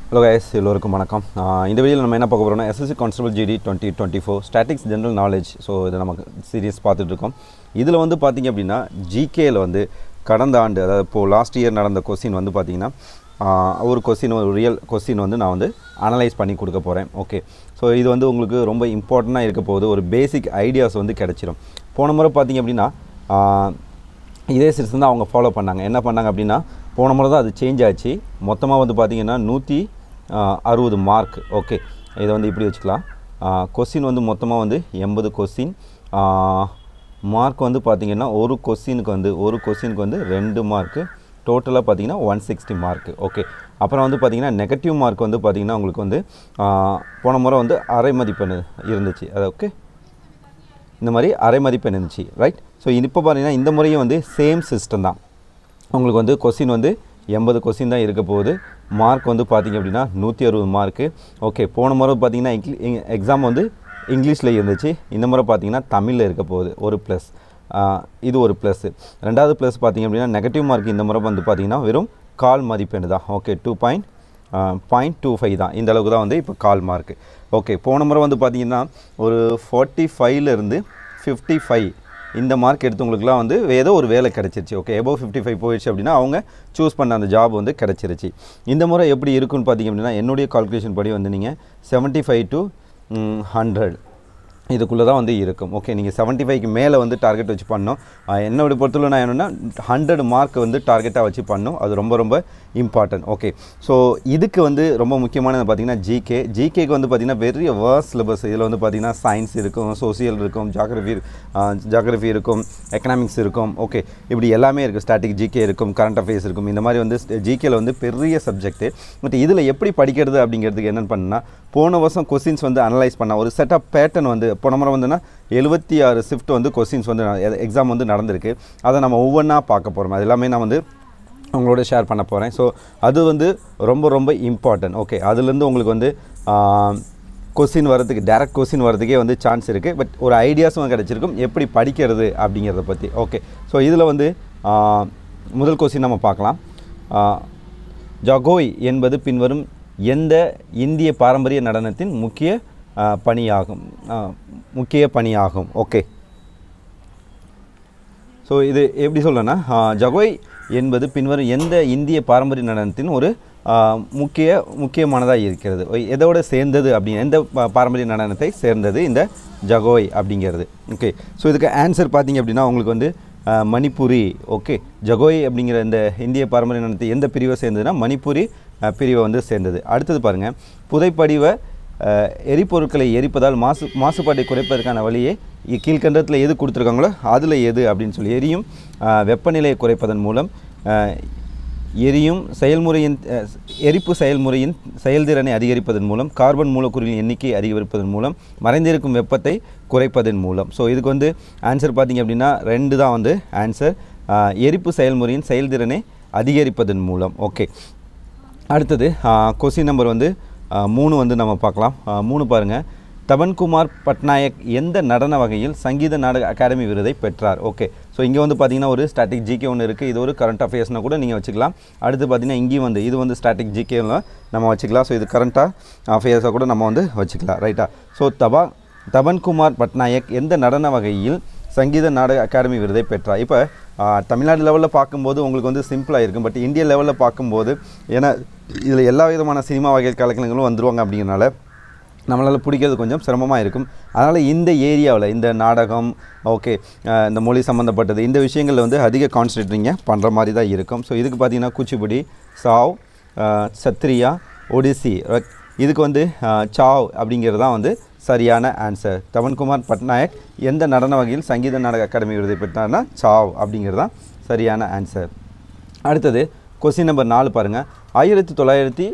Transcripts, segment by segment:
Hello guys எல்லோருக்கும் வணக்கம் ஆஹ் இந்த வீடியோவில் நம்ம என்ன பார்க்க போகிறோம்னா SSC constable GD twenty twenty four statics general knowledge so இதை நமக்கு சீரியஸ் பார்த்துட்ருக்கோம் இதில் வந்து பார்த்திங்க அப்படின்னா ஜிகேயில் வந்து கடந்த ஆண்டு அதாவது இப்போது லாஸ்ட் இயர் நடந்த கொஸ்டின் வந்து பார்த்திங்கன்னா ஆஹ் ஒரு கொஸ்டின் ஒரு ரியல் கொஸ்டின் வந்து நான் வந்து அனலைஸ் பண்ணி கொடுக்க போகிறேன் ஓகே ஸோ இது வந்து உங்களுக்கு ரொம்ப இம்பார்ட்டண்ட்டாக இருக்க போகுது ஒரு பேசிக் ஐடியாஸ் வந்து கிடச்சிரும் போன முறை பார்த்திங்க அப்படின்னா ஆஹ் இதே சிஸ்டம் தான் அவங்க ஃபாலோ பண்ணாங்க என்ன பண்ணாங்க அப்படின்னா போன முறை தான் அது சேஞ்ச் ஆச்சு மொத்தமாக வந்து பார்த்திங்கன்னா நூற்றி அறுபது மார்க் ஓகே இதை வந்து இப்படி வச்சுக்கலாம் கொஸ்டின் வந்து மொத்தமாக வந்து எண்பது கொஸ்டின் மார்க் வந்து பார்த்திங்கன்னா ஒரு கொஸ்டினுக்கு வந்து ஒரு கொஸ்டினுக்கு வந்து ரெண்டு மார்க்கு டோட்டலாக பார்த்தீங்கன்னா ஒன் சிக்ஸ்டி மார்க் ஓகே அப்புறம் வந்து பார்த்தீங்கன்னா நெகட்டிவ் மார்க் வந்து பார்த்தீங்கன்னா உங்களுக்கு வந்து ஆ, போன முறை வந்து அரை மதிப்பெண் இருந்துச்சு அது ஓகே இந்த மாதிரி அரை மதிப்பெண் இருந்துச்சு ரைட் ஸோ இப்போ பார்த்தீங்கன்னா இந்த முறையும் வந்து சேம் சிஸ்டம் தான் உங்களுக்கு வந்து கொஸ்டின் வந்து எண்பது கொஸ்டின் தான் இருக்க போகுது மார்க் வந்து பார்த்தீங்க அப்படின்னா நூற்றி அறுபது மார்க்கு ஓகே போன முறை பார்த்தீங்கன்னா எக்ஸாம் வந்து இங்கிலீஷில் இருந்துச்சு இந்த முறை பார்த்தீங்கன்னா தமிழில் இருக்க போகுது ஒரு ப்ளஸ் இது ஒரு ப்ளஸ்ஸு ரெண்டாவது ப்ளஸ் பார்த்தீங்க அப்படின்னா நெகட்டிவ் மார்க் இந்த முறை வந்து பார்த்தீங்கன்னா வெறும் கால் மதிப்பெண் தான் okay two point point two five தான் இந்த அளவுக்கு தான் வந்து இப்போ கால் மார்க் ஓகே போன முறை வந்து பார்த்தீங்கன்னா ஒரு ஃபார்ட்டி ஃபைவ்லேருந்து ஃபிஃப்டி ஃபைவ் இந்த மார்க் எடுத்தவங்களுக்குலாம் வந்து ஏதோ ஒரு வேலை கிடச்சிருச்சு ஓகே எபோவ் ஃபிஃப்டி ஃபைவ் போயிடுச்சு அப்படின்னா அவங்க சூஸ் பண்ண அந்த ஜாப் வந்து கிடச்சிருச்சு இந்த முறை எப்படி இருக்குன்னு பார்த்தீங்க அப்படின்னா என்னுடைய கால்குலேஷன் படி வந்து நீங்கள் செவன்ட்டி ஃபைவ் டு ஹண்ட்ரட் இதுக்குள்ளே தான் வந்து இருக்கும் ஓகே நீங்கள் செவன்ட்டி ஃபைவ்க்கு மேலே வந்து டார்கெட் வச்சு பண்ணணும் ஆஹ் என்னோட பொறுத்தவரை நான் என்னென்னா ஹண்ட்ரட் மார்க் வந்து டார்கெட்டாக வச்சு பண்ணணும் அது ரொம்ப ரொம்ப இம்பார்ட்டன்ட் ஓகே ஸோ இதுக்கு வந்து ரொம்ப முக்கியமானது பார்த்தீங்கன்னா ஜிகே ஜிகேக்கு வந்து பார்த்திங்கன்னா வெரி வேர்ஸ் சிலபஸ் இதில் வந்து பார்த்திங்கன்னா சயின்ஸ் இருக்கும் சோசியல் இருக்கும் ஜாகிரஃபி ஜாகிரஃபி இருக்கும் எக்கனாமிக்ஸ் இருக்கும் ஓகே இப்படி எல்லாமே இருக்குது ஸ்டாட்டிக் ஜிகே இருக்கும் கரண்ட் அஃபேர்ஸ் இருக்கும் இந்த மாதிரி வந்து ஜிகேல வந்து பெரிய சப்ஜெக்ட்டு பட் இதில் எப்படி படிக்கிறது அப்படிங்கிறதுக்கு என்னென்னு பண்ணால் போன வருஷம் கொஸ்டின்ஸ் வந்து அனலைஸ் பண்ண ஒரு செட் ஆஃப் பேட்டர்ன் வந்து போன முறை வந்துன்னா எழுபத்தி ஆறு ஷிஃப்ட் வந்து கொஸ்டின்ஸ் வந்து எக்ஸாம் வந்து நடந்திருக்கு அதை நம்ம ஒவ்வொன்றா பார்க்க போகிறோம் அது எல்லாமே நான் வந்து உங்களோட ஷேர் பண்ண போகிறேன் ஸோ அது வந்து ரொம்ப ரொம்ப இம்பார்ட்டன்ட் ஓகே அதுலேருந்து உங்களுக்கு வந்து கொஸ்டின் வரதுக்கு டேரக்ட் கொஸ்டின் வரதுக்கே வந்து சான்ஸ் இருக்குது பட் ஒரு ஐடியாஸும் கிடச்சிருக்கும் எப்படி படிக்கிறது அப்படிங்கிறத பற்றி ஓகே ஸோ இதில் வந்து ஆ, முதல் கொஸ்டின் நம்ம பார்க்கலாம் ஆ, ஜகோய் என்பது பின்வரும் எந்த இந்திய பாரம்பரிய நடனத்தின் முக்கிய ஆ, பணியாகும் ஆ, முக்கிய பணியாகும் ஓகே ஸோ இது எப்படி சொல்லணும்னா ஜகோய் என்பது பின்வரும் எந்த இந்திய பாரம்பரிய நடனத்தின் ஒரு ஆ, முக்கிய முக்கியமானதாக இருக்கிறது ஒய், எதோட சேர்ந்தது அப்படி எந்த பா- பாரம்பரிய நடனத்தை சேர்ந்தது இந்த ஜகோய் அப்படிங்கிறது ஓகே ஸோ இதுக்கு ஆன்சர் பார்த்தீங்க அப்படின்னா உங்களுக்கு வந்து ஆ, மணிப்புரி ஓகே ஜகோய் அப்படிங்கிற இந்த இந்திய பாரம்பரிய நடனத்தை எந்த பிரிவை சேர்ந்ததுன்னா மணிப்புரி ஆ, பிரிவை வந்து சேர்ந்தது அடுத்தது பாருங்கள் புதைப்படிவ அஹ், எரிபொருட்களை எரிப்பதால் மாசு மாசுபாட்டை குறைப்பதற்கான வழியே இ- கீழ்க்கண்டத்தில் எது கொடுத்துருக்காங்களோ அதில் எது அப்படின்னு சொல்லி எரியும் அஹ், வெப்பநிலையை குறைப்பதன் மூலம் அஹ், எரியும் செயல்முறையின் அஹ், எரிப்பு செயல்முறையின் செயல்திறனை அதிகரிப்பதன் மூலம் கார்பன் மூலக்கூறுகளின் எண்ணிக்கையை அதிகரிப்பதன் மூலம் மறைந்திருக்கும் வெப்பத்தை குறைப்பதன் மூலம் ஸோ இதுக்கு வந்து ஆன்சர் பார்த்தீங்க அப்படின்னா ரெண்டு தான் வந்து ஆன்சர் எரிப்பு செயல்முறையின் செயல்திறனை அதிகரிப்பதன் மூலம் ஓகே அடுத்தது கொஸ்டின் நம்பர் வந்து ஆ, மூணு வந்து நம்ம பார்க்கலாம் ஆ, மூணு பாருங்கள் தபன்குமார் பட்நாயக் எந்த நடன வகையில் சங்கீத நாடக அகாடமி விருதை பெற்றார் ஓகே ஸோ இங்கே வந்து பார்த்தீங்கன்னா ஒரு ஸ்டாட்டிக் ஜிகே ஒன்று இருக்குது இது ஒரு கரண்ட் அஃபேர்ஸ்னால் கூட நீங்கள் வச்சுக்கலாம் அடுத்து பார்த்தீங்கன்னா இங்கேயும் வந்து இது வந்து ஸ்டாட்டிக் ஜிகேவில் நம்ம வச்சுக்கலாம் ஸோ இது கரண்ட்டாக அஃபேர்ஸாக கூட நம்ம வந்து வச்சுக்கலாம் ரைட்டா ஸோ தபா தபன்குமார் பட்நாயக் எந்த நடன வகையில் சங்கீத நாடக அகாடமி விருதை பெற்றார் இப்போ தமிழ்நாடு லெவலில் பார்க்கும்போது உங்களுக்கு வந்து சிம்பிளாக இருக்கும் பட் இந்திய லெவலில் பார்க்கும்போது ஏன்னா இதில் எல்லா விதமான சினிமா வகை கலக்கணங்களும் வந்துருவாங்க அப்படிங்கிறனால நம்மளால் பிடிக்கிறது கொஞ்சம் சிரமமாக இருக்கும் அதனால் இந்த ஏரியாவில் இந்த நாடகம் ஓகே இந்த மொழி சம்மந்தப்பட்டது இந்த விஷயங்களில் வந்து அதிக கான்சன்ட்ரேட் நீங்கள் பண்ணுற மாதிரி தான் இருக்கும் ஸோ இதுக்கு பார்த்தீங்கன்னா குச்சிப்புடி சாவ் அஹ், சத்ரியா ஒடிசி right? இதுக்கு வந்து அஹ், சாவ் அப்படிங்கிறது தான் வந்து சரியான ஆன்சர் தவன்குமார் பட்நாயக் எந்த நடன வகையில் சங்கீத நாடக அகாடமி விருதை பெற்றார்னா சாவ் அப்படிங்கிறது தான் சரியான ஆன்சர் அடுத்தது கொஸ்டின் நம்பர் நாலு பாருங்கள் ஆயிரத்தி தொள்ளாயிரத்தி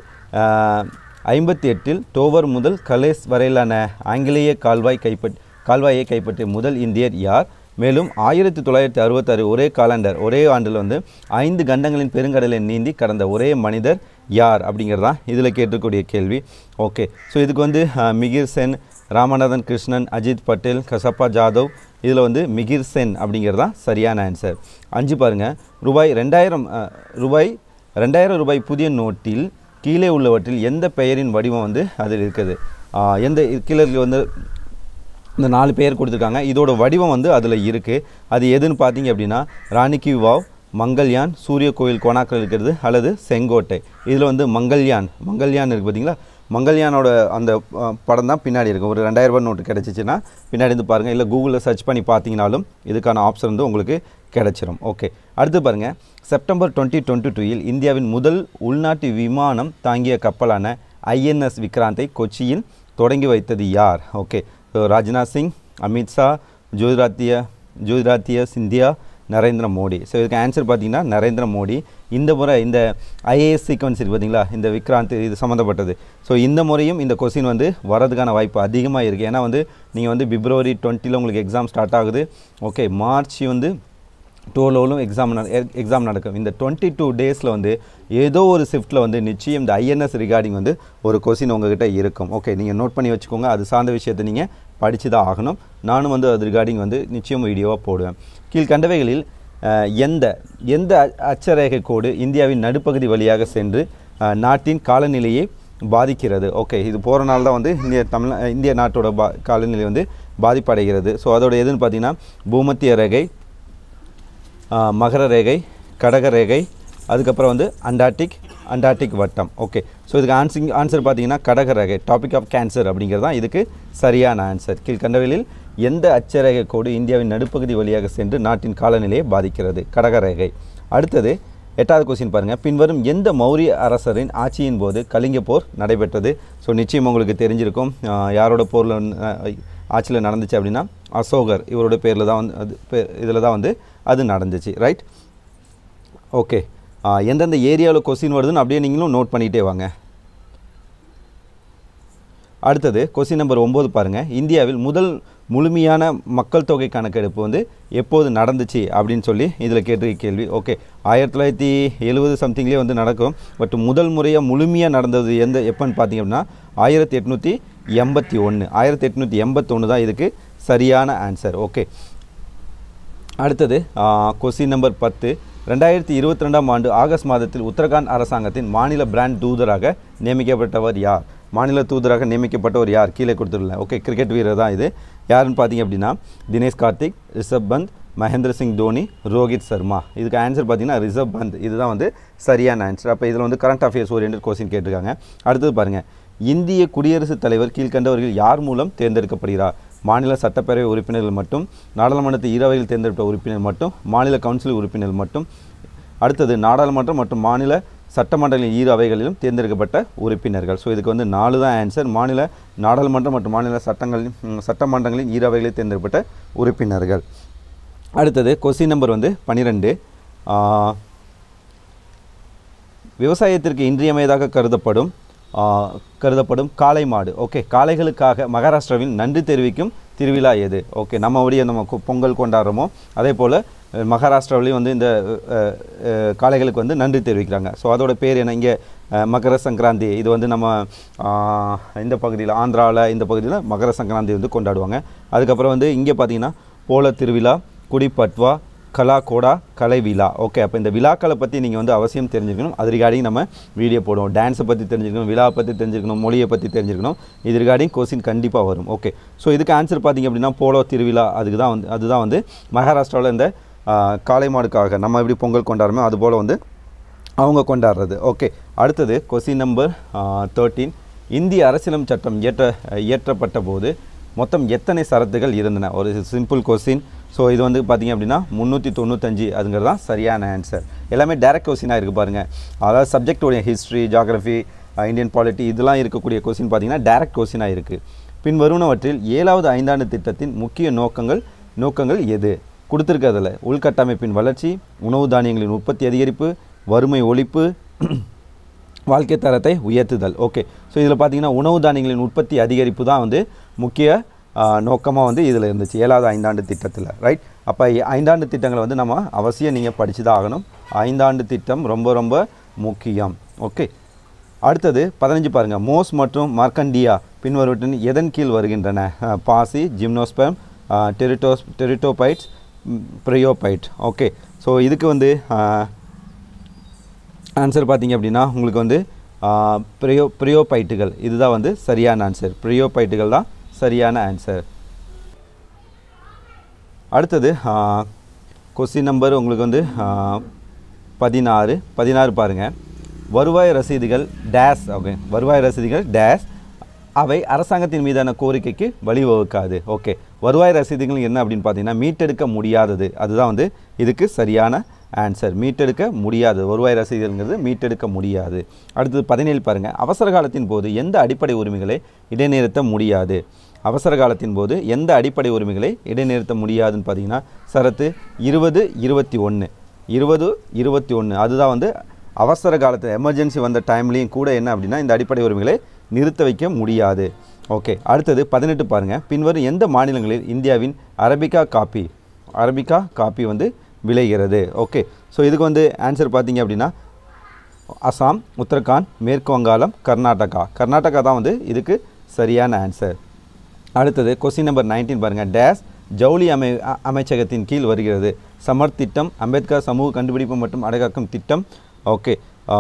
ஐம்பத்தி எட்டில் டோவர் முதல் கலேஸ் வரையிலான ஆங்கிலேய கால்வாய் கைப்பற் கால்வாயை கைப்பற்றிய முதல் இந்தியர் யார் மேலும் ஆயிரத்தி தொள்ளாயிரத்தி அறுபத்தாறு ஒரே காலண்டர் ஒரே ஆண்டில் வந்து ஐந்து கண்டங்களின் பெருங்கடலை நீந்தி கடந்த ஒரே மனிதர் யார் அப்படிங்கிறது தான் இதில் கேட்டிருக்கக்கூடிய கேள்வி ஓகே ஸோ இதுக்கு வந்து அஹ், மிகிர் சென் ராமநாதன் கிருஷ்ணன் அஜித் பட்டேல் கசப்பா ஜாதவ் இதில் வந்து மிகிர் சென் அப்படிங்கிறது தான் சரியான ஆன்சர் அஞ்சு பாருங்கள் ரூபாய் ரெண்டாயிரம் அஹ், ரூபாய் ரெண்டாயிரம் ரூபாய் புதிய நோட்டில் கீழே உள்ளவற்றில் எந்த பெயரின் வடிவம் வந்து அதில் இருக்குது ஆஹ் எந்த கீழே இருக்க வந்து இந்த நாலு பேர் கொடுத்துருக்காங்க இதோட வடிவம் வந்து அதில் இருக்குது அது எதுன்னு பார்த்தீங்க அப்படின்னா ராணிக்கி வாவ் மங்கள்யான் சூரிய கோயில் கோணாக்கள் இருக்கிறது அல்லது செங்கோட்டை இதில் வந்து மங்கள்யான் மங்கள்யான் இருக்குது பார்த்தீங்களா மங்கள்யானோட அந்த அஹ், படம் தான் பின்னாடி இருக்கும் ஒரு ரெண்டாயிரம் ரூபாய் நோட்டு கிடச்சிச்சின்னா பின்னாடி இருந்து பாருங்கள் இல்லை கூகுளில் சர்ச் பண்ணி பார்த்தீங்கனாலும் இதுக்கான ஆப்ஷன் வந்து உங்களுக்கு கிடைச்சிரும் ஓகே அடுத்து பாருங்கள் செப்டம்பர் டுவெண்ட்டி டுவெண்ட்டி டூயில் இந்தியாவின் முதல் உள்நாட்டு விமானம் தாங்கிய கப்பலான ஐஎன்எஸ் விக்ராந்தை கொச்சியில் தொடங்கி வைத்தது யார் okay so Rajnath Singh Amit Shah Jyotiraditya Jyotiraditya Scindia Narendra Modi so இதுக்கு ஆன்சர் பார்த்தீங்கன்னா நரேந்திர மோடி இந்த முறை இந்த ஐஏஎஸ் சீக்வன்ஸ் இருக்கு பார்த்தீங்களா இந்த விக்ராந்த் இது சம்மந்தப்பட்டது ஸோ இந்த முறையும் இந்த கொஸ்டின் வந்து வரதுக்கான வாய்ப்பு அதிகமாக இருக்குது ஏன்னா வந்து நீங்கள் வந்து பிப்ரவரி டுவெண்ட்டியில் உங்களுக்கு எக்ஸாம் ஸ்டார்ட் ஆகுது ஓகே மார்ச் வந்து டோலோலும் எக்ஸாம் எக்ஸாம் நடக்கும் இந்த டுவெண்ட்டி டூ டேஸில் வந்து ஏதோ ஒரு ஷிஃப்ட்டில் வந்து நிச்சயம் இந்த ஐஎன்எஸ் ரிகார்டிங் வந்து ஒரு கொஸ்டின் உங்ககிட்ட இருக்கும் ஓகே நீங்கள் நோட் பண்ணி வச்சுக்கோங்க அது சார்ந்த விஷயத்தை நீங்கள் படித்து தான் ஆகணும் நானும் வந்து அது ரிகார்டிங் வந்து நிச்சயம் வீடியோவாக போடுவேன் கீழ்கண்டவைகளில் அஹ், எந்த எந்த அ- அட்சரேகை கோடு இந்தியாவின் நடுப்பகுதி வழியாக சென்று அஹ், நாட்டின் காலநிலையை பாதிக்கிறது ஓகே இது போகிறனால தான் வந்து இந்திய தமிழ் இந்திய நாட்டோட பா காலநிலை வந்து பாதிப்படைகிறது ஸோ அதோட எதுன்னு பார்த்தீங்கன்னா பூமத்திய ரேகை ஆ, மகர ரேகை கடக ரேகை அதுக்கப்புறம் வந்து அண்டார்டிக் அண்டார்டிக் வட்டம் ஓகே ஸோ இதுக்கு ஆன்சிங் ஆன்சர் பார்த்தீங்கன்னா கடக ரேகை டாபிக் ஆஃப் கேன்சர் அப்படிங்கிறது தான் இதுக்கு சரியான ஆன்சர் கீழ்கண்டவைகளில் எந்த அச்சரேகை கோடு இந்தியாவின் நடுப்பகுதி வழியாக சென்று நாட்டின் காலநிலையை பாதிக்கிறது கடக ரேகை அடுத்தது எட்டாவது கொஸ்டின் பாருங்கள் பின்வரும் எந்த மௌரிய அரசரின் ஆட்சியின் போது கலிங்க போர் நடைபெற்றது ஸோ நிச்சயம் உங்களுக்கு தெரிஞ்சிருக்கும் ஆ, யாரோட போரில் ஆட்சியில் நடந்துச்சு அப்படின்னா அசோகர் இவரோட பேரில் தான் வந்து அது பேர் இதில் தான் வந்து அது நடந்துச்சு ரைட் ஓகே எந்தெந்த ஏரியாவில் கொஸ்டின் வருதுன்னு அப்படியே நீங்களும் நோட் பண்ணிகிட்டே வாங்க அடுத்தது கொஸ்டின் நம்பர் ஒம்பது பாருங்கள் இந்தியாவில் முதல் முழுமையான மக்கள் தொகை கணக்கெடுப்பு வந்து எப்போது நடந்துச்சு அப்படின்னு சொல்லி இதில் கேட்டிருக்க கேள்வி ஓகே ஆயிரத்தி தொள்ளாயிரத்தி எழுபது சம்திங்லேயே வந்து நடக்கும் பட் முதல் முறையாக முழுமையாக நடந்தது எந்த எப்போன்னு பார்த்தீங்க அப்படின்னா ஆயிரத்தி எட்நூற்றி எண்பத்தி ஒன்று ஆயிரத்தி எட்நூற்றி எண்பத்தொன்று தான் இதுக்கு சரியான ஆன்சர் ஓகே அடுத்தது கொஸ்டின் நம்பர் பத்து ரெண்டாயிரத்தி இருபத்தி ரெண்டாம் ஆண்டு ஆகஸ்ட் மாதத்தில் உத்தரகாண்ட் அரசாங்கத்தின் மாநில பிராண்ட் தூதராக நியமிக்கப்பட்டவர் யார் மாநில தூதராக நியமிக்கப்பட்டவர் யார் கீழே கொடுத்துருல ஓகே கிரிக்கெட் வீரர் தான் இது யாருன்னு பார்த்தீங்க அப்படின்னா தினேஷ் கார்த்திக் ரிஷப் பந்த் மகேந்திர சிங் தோனி ரோஹித் சர்மா இதுக்கு ஆன்சர் பார்த்தீங்கன்னா ரிஷப் பந்த் இதுதான் வந்து சரியான ஆன்சர் அப்போ இதில் வந்து கரண்ட் அஃபேர்ஸ் ஓரியன்ட் கொஸ்டின் கேட்டிருக்காங்க அடுத்தது பாருங்கள் இந்திய குடியரசுத் தலைவர் கீழ்கண்டவர்கள் யார் மூலம் தேர்ந்தெடுக்கப்படுகிறார் மாநில சட்டப்பேரவை உறுப்பினர்கள் மட்டும் நாடாளுமன்றத்தை ஈரவையில் தேர்ந்தெடுத்த உறுப்பினர் மட்டும் மாநில கவுன்சில் உறுப்பினர் மட்டும் அடுத்தது நாடாளுமன்றம் மற்றும் மாநில சட்டமன்றங்களின் இரு அவைகளிலும் தேர்ந்தெடுக்கப்பட்ட உறுப்பினர்கள் ஸோ இதுக்கு வந்து நாலு தான் ஆன்சர் மாநில நாடாளுமன்றம் மற்றும் மாநில சட்டங்களின் ம், சட்டமன்றங்களின் இரு அவைகளில் தேர்ந்தெடுக்கப்பட்ட உறுப்பினர்கள் அடுத்தது கொஸ்டின் நம்பர் வந்து பன்னிரெண்டு விவசாயத்திற்கு இன்றியமையதாக கருதப்படும் ஆ, கருதப்படும் காளை மாடு ஓகே காளைகளுக்காக மகாராஷ்டிராவில் நன்றி தெரிவிக்கும் திருவிழா எது ஓகே நம்ம அப்படியே நம்ம கொ- பொங்கல் கொண்டாடுறோமோ அதே போல் அஹ், மகாராஷ்டிராவிலையும் வந்து இந்த அஹ், அஹ், காளைகளுக்கு வந்து நன்றி தெரிவிக்கிறாங்க ஸோ அதோட பேர் என்ன இங்கே அஹ், மகர சங்கராந்தி இது வந்து நம்ம ஆ, இந்த பகுதியில் ஆந்திராவில் இந்த பகுதியில் மகர சங்கராந்தி வந்து கொண்டாடுவாங்க அதுக்கப்புறம் வந்து இங்கே பார்த்தீங்கன்னா போல திருவிழா குடி பட்வா கலா கோடா கலை விழா ஓகே அப்போ இந்த விழாக்களை பற்றி நீங்கள் வந்து அவசியம் தெரிஞ்சுக்கணும் அது ரிகார்டிங் நம்ம வீடியோ போடுவோம் டான்ஸை பற்றி தெரிஞ்சுக்கணும் விழாவை பற்றி தெரிஞ்சுக்கணும் மொழியை பற்றி தெரிஞ்சுக்கணும் இது ரிகார்டிங் கொஸ்டின் கண்டிப்பாக வரும் ஓகே ஸோ இதுக்கு ஆன்சர் பார்த்தீங்க அப்படின்னா போலோ திருவிழா அதுக்கு தான் வந்து அதுதான் வந்து மகாராஷ்டிராவில் இந்த ஆ, காளை மாடுக்காக நம்ம எப்படி பொங்கல் கொண்டாடுறோமோ அது போல் வந்து அவங்க கொண்டாடுறது ஓகே அடுத்தது கொஸ்டின் நம்பர் தேர்ட்டீன் இந்திய அரசியலம் சட்டம் இயற்ற இயற்றப்பட்ட போது மொத்தம் எத்தனை சரத்துகள் இருந்தன ஒரு சிம்பிள் கொஸ்டின் ஸோ இது வந்து பார்த்தீங்க அப்படின்னா முந்நூற்றி தொண்ணூத்தஞ்சு அதுங்கிறது தான் சரியான ஆன்சர் எல்லாமே டேரக்ட் கொஸ்டினாக இருக்குது பாருங்கள் அதாவது சப்ஜெக்டோடைய ஹிஸ்ட்ரி ஜாகிரஃபி இந்தியன் பாலிட்டி இதெல்லாம் இருக்கக்கூடிய கொஸ்டின் பார்த்தீங்கன்னா டேரக்ட் கொஸ்டினாக இருக்குது பின் வருவனவற்றில் ஏழாவது ஐந்தாண்டு திட்டத்தின் முக்கிய நோக்கங்கள் நோக்கங்கள் எது கொடுத்துருக்கிறதுல உள்கட்டமைப்பின் வளர்ச்சி உணவு தானியங்களின் உற்பத்தி அதிகரிப்பு வறுமை ஒழிப்பு வாழ்க்கை தரத்தை உயர்த்துதல் ஓகே ஸோ இதில் பார்த்தீங்கன்னா உணவு தானியங்களின் உற்பத்தி அதிகரிப்பு தான் வந்து முக்கிய நோக்கமாக வந்து இதில் இருந்துச்சு ஏழாவது ஐந்தாண்டு திட்டத்தில் ரைட் அப்போ ஐந்தாண்டு திட்டங்களை வந்து நம்ம அவசியம் நீங்கள் படித்து தான் ஆகணும் ஐந்தாண்டு திட்டம் ரொம்ப ரொம்ப முக்கியம் ஓகே அடுத்தது பதினஞ்சு பாருங்கள் மோஸ் மற்றும் மார்க்கண்டியா பின்வருவற்றின் எதன் கீழ் வருகின்றன அஹ், பாசி ஜிம்னோஸ்பெம் டெரிட்டோஸ் டெரிட்டோபைட்ஸ் ப்ரையோபைட் ஓகே ஸோ இதுக்கு வந்து ஆன்சர் பார்த்தீங்க அப்படின்னா உங்களுக்கு வந்து ப்ரியோ ப்ரியோபைட்டுகள் இதுதான் வந்து சரியான ஆன்சர் ப்ரியோபைட்டுகள் தான் சரியான ஆன்சர் அடுத்தது கொஸ்டின் நம்பர் உங்களுக்கு வந்து ஆ, பதினாறு பதினாறு பாருங்கள் வருவாய் ரசீதுகள் டேஸ் ஓகே வருவாய் ரசீதுகள் டேஸ் அவை அரசாங்கத்தின் மீதான கோரிக்கைக்கு வழிவகுக்காது ஓகே வருவாய் ரசீதுகள் என்ன அப்படின்னு பார்த்தீங்கன்னா மீட்டெடுக்க முடியாதது அதுதான் வந்து இதுக்கு சரியான ஆன்சர் மீட்டெடுக்க முடியாது வருவாய் ரசீதுங்கிறது மீட்டெடுக்க முடியாது அடுத்தது பதினேழு பாருங்கள் அவசர காலத்தின் போது எந்த அடிப்படை உரிமைகளை இடைநிறுத்த முடியாது அவசர காலத்தின் போது எந்த அடிப்படை உரிமைகளை இடைநிறுத்த முடியாதுன்னு பார்த்தீங்கன்னா சரத்து இருபது இருபத்தி ஒன்று இருபது இருபத்தி ஒன்று அதுதான் வந்து அவசர காலத்தில் எமர்ஜென்சி வந்த டைம்லேயும் கூட என்ன அப்படின்னா இந்த அடிப்படை உரிமைகளை நிறுத்த வைக்க முடியாது ஓகே அடுத்தது பதினெட்டு பாருங்கள் பின்வரும் எந்த மாநிலங்களில் இந்தியாவின் அரபிகா காப்பி அரபிகா காப்பி வந்து விளைகிறது ஓகே ஸோ இதுக்கு வந்து ஆன்சர் பார்த்தீங்க அப்படின்னா அசாம் உத்தரகாண்ட் மேற்கு வங்காளம் கர்நாடகா கர்நாடகா தான் வந்து இதுக்கு சரியான ஆன்சர் அடுத்தது கொஸ்டின் நம்பர் நைன்டீன் பாருங்கள் டேஸ் ஜவுளி அமை அ- அமைச்சகத்தின் கீழ் வருகிறது சமர் திட்டம் அம்பேத்கர் சமூக கண்டுபிடிப்பு மற்றும் அடகாக்கும் திட்டம் ஓகே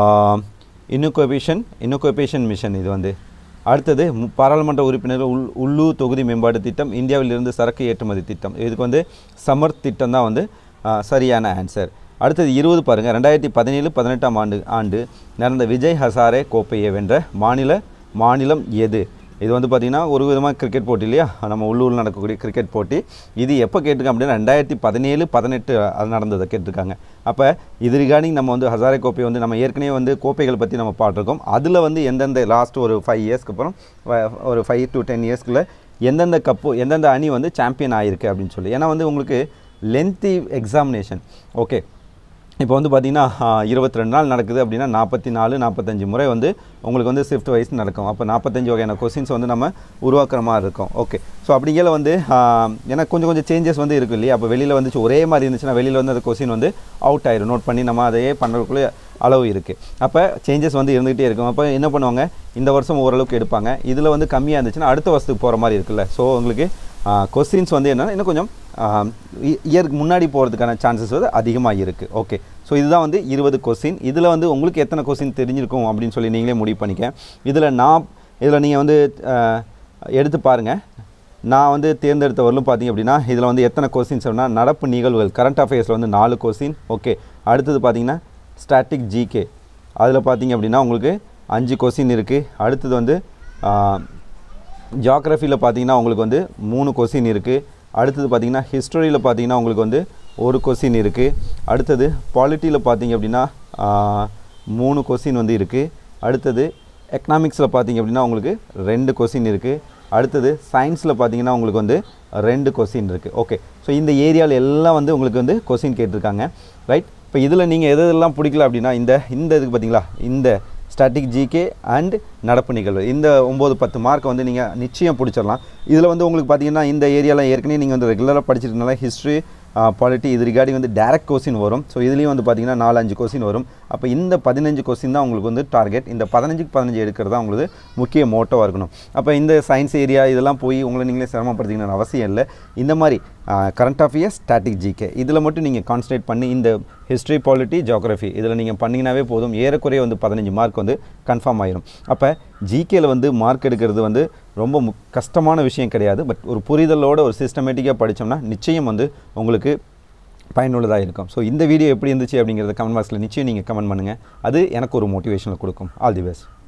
இன்னுகோபேஷன் இன்னுகோபேஷன் மிஷன் இது வந்து அடுத்தது மு- பாராளுமன்ற உறுப்பினர்கள் உள் உள்ளூர் தொகுதி மேம்பாடு திட்டம் இந்தியாவிலிருந்து சரக்கு ஏற்றுமதி திட்டம் இதுக்கு வந்து சமர் திட்டம் தான் வந்து ஆ, சரியான ஆன்சர் அடுத்தது இருபது பாருங்கள் ரெண்டாயிரத்தி பதினேழு பதினெட்டாம் ஆண்டு ஆண்டு நடந்த விஜய் ஹசாரே கோப்பையை வென்ற மாநில மாநிலம் எது இது வந்து பார்த்திங்கன்னா ஒரு விதமாக கிரிக்கெட் போட்டி இல்லையா நம்ம உள்ளூரில் நடக்கக்கூடிய கிரிக்கெட் போட்டி இது எப்போ கேட்டிருக்காங்க அப்படின்னா ரெண்டாயிரத்தி பதினேழு பதினெட்டு அது நடந்ததை கேட்டிருக்காங்க அப்போ இது ரிகார்டிங் நம்ம வந்து ஹசாரே கோப்பை வந்து நம்ம ஏற்கனவே வந்து கோப்பைகள் பற்றி நம்ம பாட்டிருக்கோம் அதில் வந்து எந்தெந்த லாஸ்ட் ஒரு ஃபைவ் இயர்ஸ்க்கு அப்புறம் வ- ஒரு ஃபைவ் டு டென் இயர்ஸ்க்குள்ள எந்தெந்த கப்பு எந்தெந்த அணி வந்து சாம்பியன் ஆகிருக்கு அப்படின்னு சொல்லி ஏன்னா வந்து உங்களுக்கு லென்த்தி எக்ஸாமினேஷன் ஓகே இப்போ வந்து பார்த்தீங்கன்னா இருபத்தி ரெண்டு நாள் நடக்குது அப்படின்னா நாற்பத்தி நாலு நாற்பத்தஞ்சு முறை வந்து உங்களுக்கு வந்து ஷிஃப்ட் வைஸ் நடக்கும் அப்போ நாற்பத்தஞ்சு வகையான கொஸ்டின்ஸ் வந்து நம்ம உருவாக்குற மாதிரி இருக்கும் ஓகே ஸோ அப்படிங்கிற வந்து ஆ, ஏன்னா கொஞ்சம் கொஞ்சம் சேஞ்சஸ் வந்து இருக்கு இல்லையா அப்போ வெளியில் வந்துச்சு ஒரே மாதிரி இருந்துச்சுன்னா வெளியில் வந்து அந்த கொஸ்டின் வந்து அவுட் ஆயிரும் நோட் பண்ணி நம்ம அதையே பண்ணுறதுக்குள்ளே அளவு இருக்குது அப்போ சேஞ்சஸ் வந்து இருந்துகிட்டே இருக்கும் அப்போ என்ன பண்ணுவாங்க இந்த வருஷம் ஓரளவுக்கு எடுப்பாங்க இதில் வந்து கம்மியாக இருந்துச்சுன்னா அடுத்த வருஷத்துக்கு போகிற மாதிரி இருக்குல்ல ஸோ உங்களுக்கு கொஸ்டின்ஸ் வந்து என்னன்னா இன்னும் கொஞ்சம் இயருக்கு முன்னாடி போகிறதுக்கான சான்சஸ் வந்து அதிகமாக இருக்குது ஓகே ஸோ இதுதான் வந்து இருபது கொஸ்டின் இதில் வந்து உங்களுக்கு எத்தனை கொஸ்டின் தெரிஞ்சிருக்கும் அப்படின்னு சொல்லி நீங்களே முடிவு பண்ணிக்க இதில் நான் இதில் நீங்கள் வந்து ஆஹ், எடுத்து பாருங்கள் நான் வந்து தேர்ந்தெடுத்தவர்களும் பார்த்தீங்க அப்படின்னா இதில் வந்து எத்தனை கொஸ்டின்ஸ் அப்படின்னா நடப்பு நிகழ்வுகள் கரண்ட் அஃபேர்ஸில் வந்து நாலு கொஸ்டின் ஓகே அடுத்தது பார்த்தீங்கன்னா ஸ்டாட்டிக் ஜிகே அதில் பார்த்தீங்க அப்படின்னா உங்களுக்கு அஞ்சு கொஸ்டின் இருக்குது அடுத்தது வந்து ஜியாகிரஃபியில் பார்த்தீங்கன்னா உங்களுக்கு வந்து மூணு கொஸ்டின் இருக்குது அடுத்தது பார்த்தீங்கன்னா ஹிஸ்டரியில் பார்த்தீங்கன்னா உங்களுக்கு வந்து ஒரு கொஸ்டின் இருக்குது அடுத்தது பாலிட்டியில் பார்த்தீங்க அப்படின்னா ஆ, மூணு கொஸ்டின் வந்து இருக்குது அடுத்தது எக்கனாமிக்ஸில் பார்த்தீங்க அப்படின்னா உங்களுக்கு ரெண்டு கொஸ்டின் இருக்குது அடுத்தது சயின்ஸில் பார்த்தீங்கன்னா உங்களுக்கு வந்து ரெண்டு கொஸ்டின் இருக்குது ஓகே ஸோ இந்த ஏரியாவில் எல்லாம் வந்து உங்களுக்கு வந்து கொஸ்டின் கேட்டிருக்காங்க ரைட் இப்போ இதில் நீங்கள் எது எதெல்லாம் பிடிக்கல அப்படின்னா இந்த இந்த இதுக்கு பார்த்தீங்களா இந்த ஸ்டாட்டிக் ஜிகே அண்ட் நடப்பு நிகழ்வு இந்த ஒம்பது பத்து மார்க் வந்து நீங்கள் நிச்சயம் பிடிச்சிடலாம் இதில் வந்து உங்களுக்கு பார்த்தீங்கன்னா இந்த ஏரியாவில் ஏற்கனவே நீங்கள் வந்து ரெகுலராக படிச்சிருக்கனால ஹிஸ்ட்ரி பாலிட்டி இது ரிகார்டிங் வந்து டேரக்ட் கொஸ்டின் வரும் ஸோ இதுலேயும் வந்து பார்த்தீங்கன்னா நாலு அஞ்சு கொஸ்டின் வரும் அப்போ இந்த பதினஞ்சு கொஸ்டின் தான் உங்களுக்கு வந்து டார்கெட் இந்த பதினஞ்சுக்கு பதினஞ்சு எடுக்கிறது தான் உங்களுக்கு முக்கிய மோட்டோவாக இருக்கணும் அப்போ இந்த சயின்ஸ் ஏரியா இதெல்லாம் போய் உங்களை நீங்களே சிரமப்படுத்திக்கணும்னு அவசியம் இல்லை இந்த மாதிரி கரண்ட் அஃபேர்ஸ் ஸ்டாட்டிக் ஜிகே இதில் மட்டும் நீங்கள் கான்சன்ட்ரேட் பண்ணி இந்த ஹிஸ்ட்ரி பாலிட்டி ஜியோகிராஃபி இதில் நீங்கள் பண்ணிங்கனாவே போதும் ஏறக்குறைய வந்து பதினஞ்சு மார்க் வந்து கன்ஃபார்ம் ஆயிரும் அப்போ ஜிகேல வந்து மார்க் எடுக்கிறது வந்து ரொம்ப மு- கஷ்டமான விஷயம் கிடையாது பட் ஒரு புரிதலோட ஒரு சிஸ்டமேட்டிக்காக படித்தோம்னா நிச்சயம் வந்து உங்களுக்கு பயனுள்ளதாக இருக்கும் ஸோ இந்த வீடியோ எப்படி இருந்துச்சு அப்படிங்கிறத கமெண்ட் பாக்ஸில் நிச்சயம் நீங்கள் கமெண்ட் பண்ணுங்கள் அது எனக்கு ஒரு மோட்டிவேஷனில் கொடுக்கும் ஆல் தி பெஸ்ட்